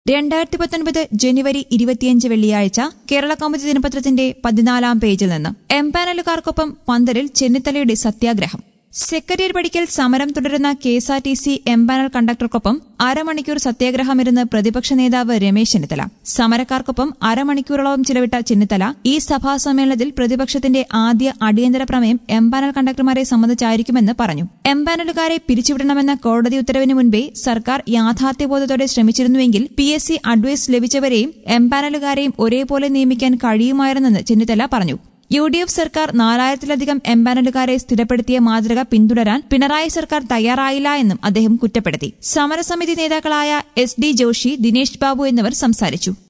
രണ്ടായിരത്തി പത്തൊൻപത് ജനുവരി ഇരുപത്തിയഞ്ച് വെള്ളിയാഴ്ച കേരള കൗമുദി ദിനപത്രത്തിന്റെ പതിനാലാം പേജിൽ നിന്ന് എംപാനലുകാർക്കൊപ്പം പന്തലിൽ ചെന്നിത്തലയുടെ സത്യാഗ്രഹം സെക്രട്ടേറിയറ്റ് പടിക്കൽ സമരം തുടരുന്ന K S R T C empanel കണ്ടക്ടർക്കൊപ്പം അരമണിക്കൂർ സത്യാഗ്രഹമിരുന്ന് പ്രതിപക്ഷ നേതാവ് രമേശ് ചെന്നിത്തല സമരക്കാർക്കൊപ്പം അരമണിക്കൂറോളം ചിലവിട്ട ചെന്നിത്തല ഈ സഭാ സമ്മേളനത്തിൽ പ്രതിപക്ഷത്തിന്റെ ആദ്യ അടിയന്തര പ്രമേയം എംപാനൽ കണ്ടക്ടർമാരെ സംബന്ധിച്ചായിരിക്കുമെന്ന് പറഞ്ഞു എംപാനലുകാരെ പിരിച്ചുവിടണമെന്ന കോടതി ഉത്തരവിന് മുൻപേ സർക്കാർ യാഥാർത്ഥ്യബോധത്തോടെ ശ്രമിച്ചിരുന്നുവെങ്കിൽ പി എസ് സി അഡ്വൈസ് ലഭിച്ചവരെയും എംപാനലുകാരെയും ഒരേപോലെ നിയമിക്കാൻ കഴിയുമായിരുന്നെന്ന് ചെന്നിത്തല പറഞ്ഞു യു ഡി എഫ് സർക്കാർ നാലായിരത്തിലധികം എംപാനലുകാരെ സ്ഥിരപ്പെടുത്തിയ മാതൃക പിന്തുടരാൻ പിണറായി സർക്കാർ തയ്യാറായില്ല എന്നും അദ്ദേഹം കുറ്റപ്പെടുത്തി സമരസമിതി നേതാക്കളായ എസ് ഡി ജോഷി ദിനേശ് ബാബു എന്നിവർ സംസാരിച്ചു